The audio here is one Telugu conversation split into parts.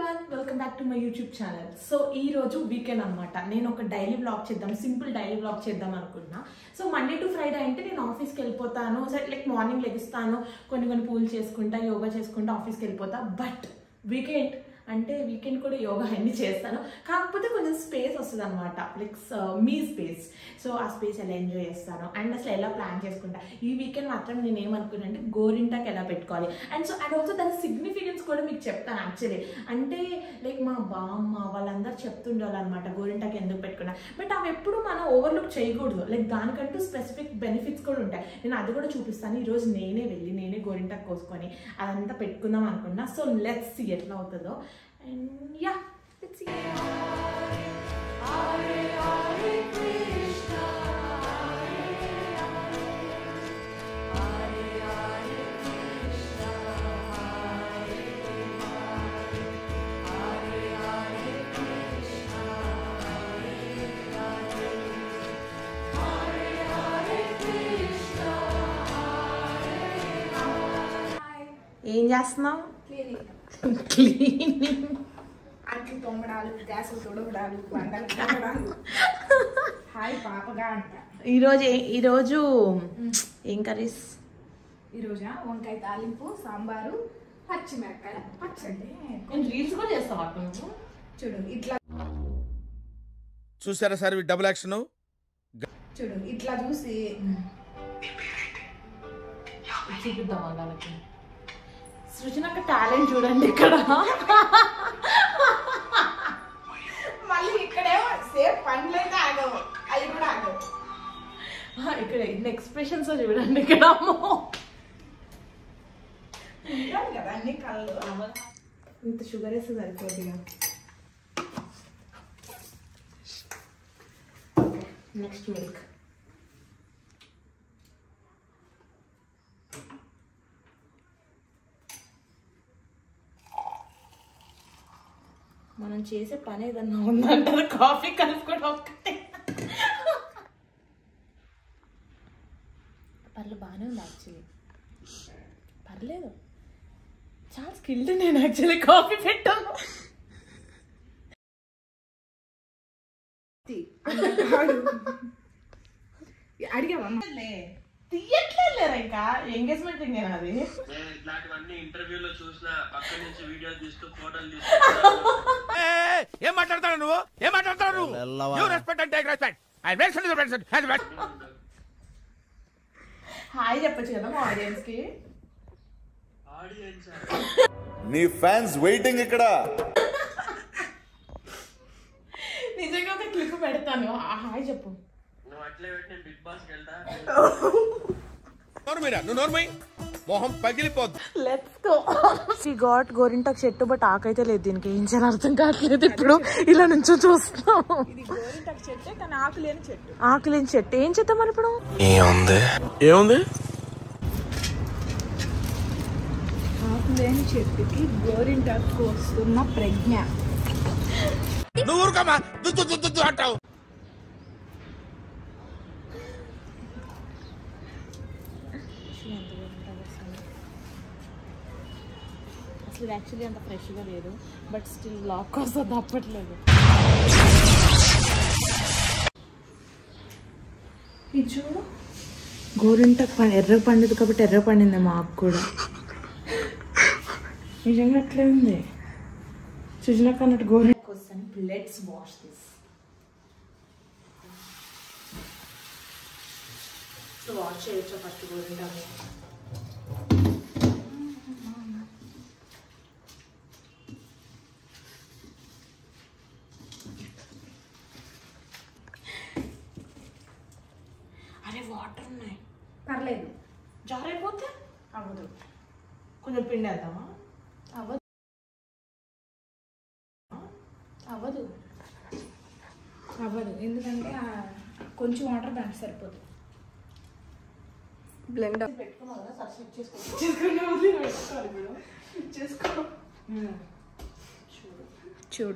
Everyone welcome back to my YouTube channel so ఈ రోజు వీకెండ్ అనమాట నేను ఒక డైలీ బ్లాగ్ చేద్దాం సింపుల్ డైలీ బ్లాగ్ చేద్దాం అనుకున్నా సో మండే టు ఫ్రైడే అంటే నేను ఆఫీస్కి వెళ్ళిపోతాను సో లైక్ మార్నింగ్ లెగిస్తాను కొన్ని కొన్ని పూలు చేసుకుంటా యోగా చేసుకుంటా ఆఫీస్కి వెళ్ళిపోతా బట్ వీకెండ్ అంటే వీకెండ్ కూడా యోగా అన్ని చేస్తాను కాకపోతే కొంచెం స్పేస్ వస్తుంది అనమాట లైక్ మీ స్పేస్ సో ఆ స్పేస్ ఎలా ఎంజాయ్ చేస్తాను అండ్ అసలు ఎలా ప్లాన్ చేసుకుంటా ఈ వీకెండ్ మాత్రం నేను ఏమనుకున్నా అంటే గోరింటాకి ఎలా పెట్టుకోవాలి అండ్ సో అండ్ ఆల్సో దాని సిగ్నిఫికెన్స్ కూడా మీకు చెప్తాను యాక్చువల్లీ అంటే లైక్ మా బామ్మ వాళ్ళందరూ చెప్తుండాలి అనమాట గోరింటాకి ఎందుకు పెట్టుకున్నా బట్ అవి ఎప్పుడు మనం ఓవర్లుక్ చేయకూడదు లైక్ దానికంటూ స్పెసిఫిక్ బెనిఫిట్స్ కూడా ఉంటాయి నేను అది కూడా చూపిస్తాను ఈరోజు నేనే వెళ్ళి నేనే గోరింటాకు కోసుకొని అదంతా పెట్టుకుందాం అనుకున్నా సో లెట్స్ సి ఎట్లా అవుతుందో అండ్ యా లెట్స్ ఏం చేస్తున్నావు క్లీనింగ్ అంట్లు తోమడాలు గ్యాసులు తొడవడాలు వంటలు తోమడాలు హాయ్ పాపగా అంట ఈరోజు ఏ- ఈరోజు ఏం కర్రీస్ ఈరోజా వంకాయ తాలింపు సాంబారు పచ్చిమిరపకాయ పచ్చడి నేను రీల్స్ కూడా చేస్తావా నువ్వు చూడు ఇట్లా చూసారా సార్ ఈ డబుల్ యాక్షన్ చూడు ఇట్లా చూసి చూపిద్దామా వాళ్ళకి సృజనక టాలెంట్ చూడండి ఇక్కడ మళ్ళీ ఇక్కడేమో సేఫ్ పండ్లు అయితే ఆగవు అవి కూడా ఆగవు ఇక్కడ ఇన్ని ఎక్స్ప్రెషన్స్ చూడండి ఇక్కడ అమ్మో ఉంటాయి కదా అన్ని కళ్ళు ఇంత షుగర్ వేస్తే సరిపోద్ది నెక్స్ట్ మిల్క్ మనం చేసే పని ఏదన్నా ఉందంటారు కాఫీ కలుపుకోవడం ఒక్కటే పర్లేదు బాగానే ఉంది యాక్చువల్లీ పర్లేదు చాలా స్కిల్డ్ నేను యాక్చువల్లీ కాఫీ పెట్టాను అడిగావా తీయట్లేదు ఇంకా ఎంగేజ్మెంట్ రింగ్ అది నేను ఇట్లాంటివన్నీ ఇంటర్వ్యూలో చూసిన పక్క నుంచి వీడియో తీస్తూ ఫోటోలు తీస్తూ ఏం మాట్లాడతాడు నువ్వు ఏం మాట్లాడతాడు నువ్వు you respect and take respect I respect hi చెప్పొచ్చు కదా మా ఆడియన్స్ కి ఆడియన్స్ నీ ఫ్యాన్స్ వెయిటింగ్ ఇక్కడ నిజంగా ఒక క్లిప్ పెడతాను ఆ హాయ్ చెప్పు నువ్వు అట్లే పెట్టి నేను బిగ్ బాస్కి వెళ్తా నోరు మీరా నువ్వు నోర్మై మొహం పగిలిపోద్దు లెట్స్ గో సి గాట్ గోరింటాక్ చెట్టు బట్ ఆకైతే లేదు దీనికి ఏం చేయాలి అర్థం కావట్లేదు ఇప్పుడు ఇలా నుంచో చూస్తున్నాం ఇది గోరింటాకు చెట్టే కానీ ఆకు లేని చెట్టు ఆకలేని చెట్టు ఏం చేద్దాం మరి ఇప్పుడు ఏముంది ఆకు లేని చెట్టుకి గోరింటాకు వస్తున్న ప్రజ్ఞ నువ్వు ఊరుకోమా దుద్దు దుద్దు దుద్దు అంటావు అసలు యాక్చువల్లీ అంత ఫ్రెష్గా లేదు బట్ స్టిల్ లాక్ కోసం తప్పట్లేదు ఇది చూడు గోరింటకు పండి ఎర్ర పండింది కాబట్టి ఎర్ర పండింది మాకు కూడా నిజంగా అట్లే ఉంది సుజనకు అన్నట్టు గోరింటకు వస్తాను let's wash this so wash చేయొచ్చు ఫస్ట్ గోరింటాకు అరే వాటర్ ఉన్నాయి పర్లేదు జారైపోతే అవ్వదు కొంచెం పిండి వేద్దామా అవ్వదు అవ్వదు అవ్వదు ఎందుకంటే ఆ కొంచెం వాటర్ దానికి సరిపోదు పెట్టుకున్నావు కదా సరే సెట్ చేసుకో చేసుకున్నావు పెట్టుకోవాలి ఇప్పుడు చేసుకో చూడు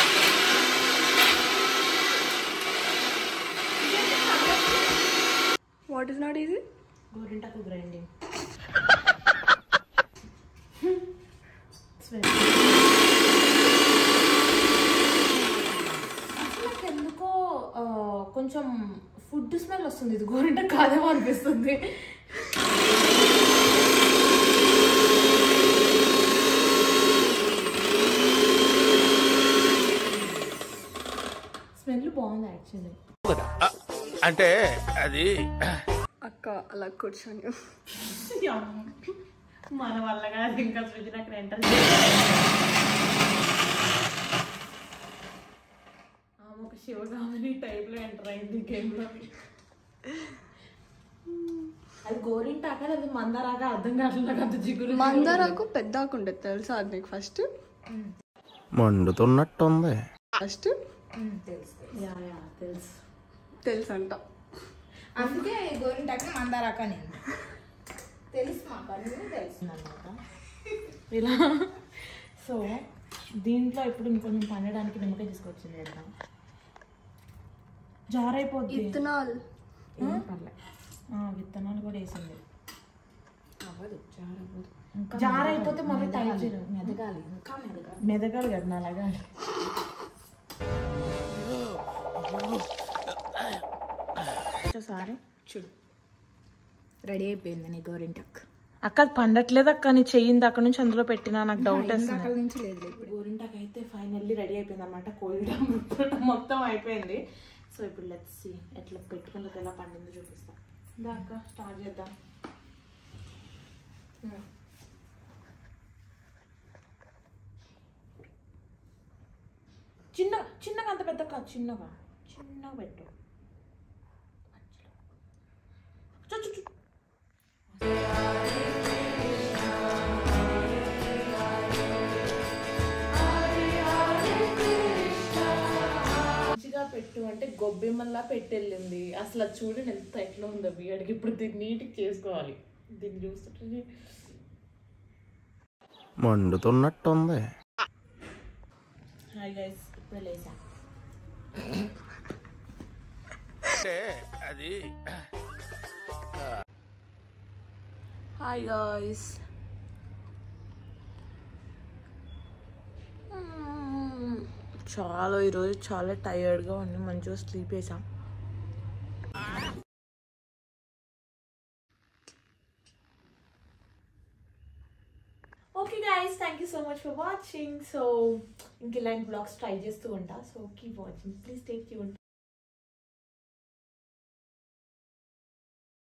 వాట్ ఇస్ నాట్ ఈజీ గోరింటాకు గ్రైండింగ్ కొంచెం ఫుడ్ స్మెల్ వస్తుంది ఇది గోరింట కాదేమో అనిపిస్తుంది స్మెల్ బాగుంది యాక్చువల్లీ అంటే అది అక్క అలా కూర్చొని మన వల్ల కాదు ఇంకా సృజన అక్కడ ఎంటర్ ఆమె ఒక శివగామిని టైప్ లో ఎంటర్ అయింది గేమ్ లో అది గోరింటాక అది మందారాక అర్థం కావట్లేదు నాకు అంత జిగురు మందారకు పెద్ద ఆకు ఉండేది తెలుసా అది నీకు ఫస్ట్ మండుతున్నట్టుంది ఫస్ట్ యా యా తెలుసు తెలుసు అంట అందుకే గోరింటాకు మందారాక నేను తెలుసు మా పని తెలుసు అనమాట ఇలా సో దీంట్లో ఇప్పుడు ఇంకొంచెం పండడానికి నిమ్మకాయ తీసుకొచ్చింది కదా జారైపోద్ది ఇత్తనాలు ఏం పర్లే ఆ, విత్తనాలు కూడా వేసింది జారైపోతే మళ్ళీ టైట్ చేయడం మెదగాలి ఇంకా మెదగాలి మెదగాలి కదా నా అలాగా సారీ చూడు రెడీ అయిపోయింది నీ గోరింటాకు అక్క అది పండట్లేదు అక్క నీ చెయ్యింది అక్కడ నుంచి అందులో పెట్టినా నాకు డౌట్ వేస్తుంది అక్కడ నుంచి లేదు ఇప్పుడు గోరింటాకు అయితే ఫైనల్లీ రెడీ అయిపోయింది అనమాట కోయడం ముట్టడం మొత్తం అయిపోయింది సో ఇప్పుడు లెట్స్ సి ఎట్లా పెట్టుకున్నది ఎలా పండిందో చూపిస్తా దాకా స్టార్ట్ చేద్దాం Hmm. చిన్న చిన్నగా అంత పెద్ద కాదు చిన్నగా చిన్నగా పెట్టు చూ, చూ, చూ. మంచిగా పెట్టు అంటే గొబ్బెమ్మల్లా పెట్టెళ్ళింది అసలు అది చూడండి ఎంత ఎట్లా ఉందో బియ్యాడికి ఇప్పుడు దీన్ని నీట్గా చేసుకోవాలి దీన్ని చూస్తుంటే మండుతున్నట్టుంది హాయ్ గైస్ ఇప్పుడు లేసా అంటే అది హాయ్ గాయ్స్ చాలా ఈరోజు చాలా టైర్డ్గా ఉంది మంచిగా స్లీప్ వేసాం okay guys thank you so much for watching so ఇంక ఇలాంటి బ్లాగ్స్ ట్రై చేస్తూ ఉంటా so keep watching please take you